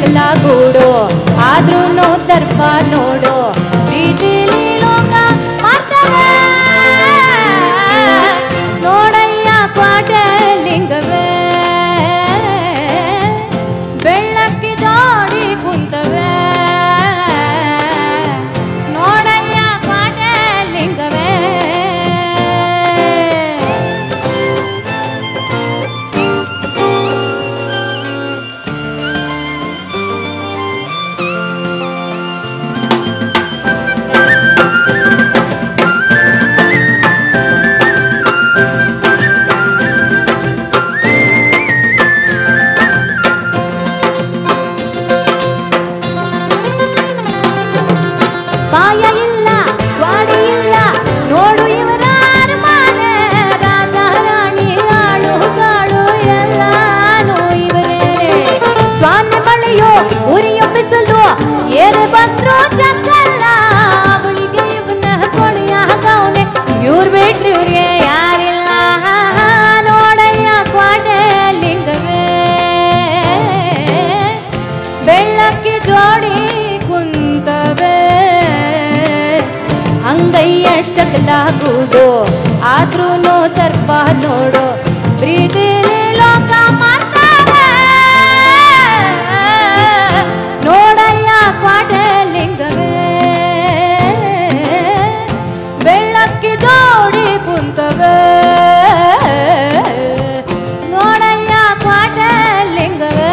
ಎಷ್ಟಕ್ಲ ಗೂಡು ಆದ್ರೂ ದರ್ಪ ನೋಡು ಪ್ರೀತಿಲಿ ಲೋಕ ಮಾಡ್ತವೆ ನೋಡಯ್ಯ ಕ್ವಾಟೆ ಲಿಂಗವೇ ಬೆಳ್ಳಕ್ಕಿ ಜೋಡಿ ಕುಂತವೆ ನೋಡಯ್ಯ ಕ್ವಾಟೆ ಲಿಂಗವೇ ಪಾಯ ಇಲ್ಲ ವಾಡಿ ಇಲ್ಲ ನೋಡು ಇವರ ಅರಮನೆ ರಾಜ ರಾಣಿ ಆಳು ಕಾಳು ಎಲ್ಲಾನು ಇವರೇ ಸ್ವಾಮಿ ಬಳಿಯೋ ಉರಿಯೋ ಬಿಸಿಲು ಏರೆ ಬಂದ್ರು ಚಕ್ಕಲ್ಲ ಅವಳಿಗೆ ಇವನ ಕೊಡಿಯಾಗವನೆ ಇವ್ರು ಬಿಟ್ರಿ ಇವ್ರಿಗೆ ಯಾರಿಲ್ಲ ನೋಡಯ್ಯ ಕ್ವಾಟೆ ಲಿಂಗವೇ ಬೆಳ್ಳಕ್ಕಿ ಜೋಡಿ ಕುಂತವೆ ಅಂಗೈಯಷ್ಟಕ್ಕಲಾಗುವುದು ಆದ್ರೂ ತರ್ಪ ನೋಡು ಪ್ರೀತಿ ಲೋಕ ಮಾಡ್ತಾವೆ ನೋಡಯ್ಯ ಕ್ವಾಟೆ ಲಿಂಗವೇ ಬೆಳ್ಳಕ್ಕಿ ಜೋಡಿ ಕುಂತವೆ ನೋಡಯ್ಯ ಕ್ವಾಟೆ ಲಿಂಗವೇ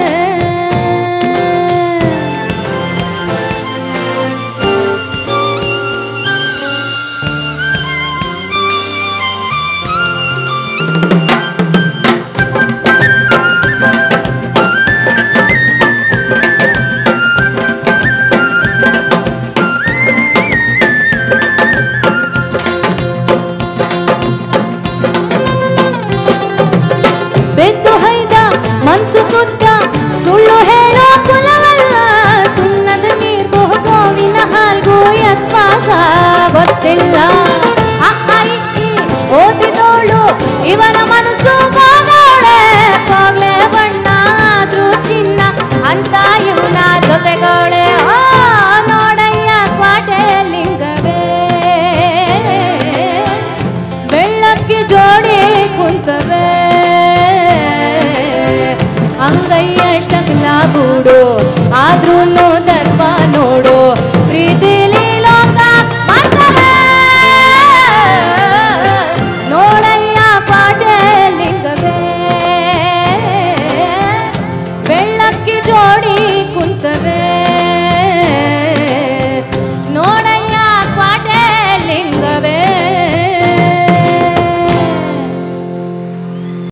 ಬೆದ್ದು ಹೈದ ಮನ್ಸು ಸುತ್ತ ಸುಳ್ಳು ಹೇಳೋ ಕುಲವಲ್ಲ ಸುಣ್ಣದ ನೀರ್ಗೂ ಗೋವಿನ ಹಾಲ್ಗೂ ಯತ್ವಾಸ ಗೊತ್ತಿಲ್ಲ ಅ, ಆ, ಇ, ಈ ಓದಿದೋಳು ಇವನ ಮನಸ್ಸು ಹೋಗೋಳೆ ಹೋಗ್ಲೆ ಬಣ್ಣ ಆದ್ರೂ ಚಿನ್ನ ಅಂತ ಇವನ ಜೊತೆಗೋಳೆ ಓ ನೋಡಯ್ಯ ಕ್ವಾಟೆ ಲಿಂಗವೇ ಬೆಳ್ಳಕ್ಕಿ ಜೋಡಿ ಕುಂತವೆ ಅಂಗೈಯ ಗೂಡು ಆದ್ರೂ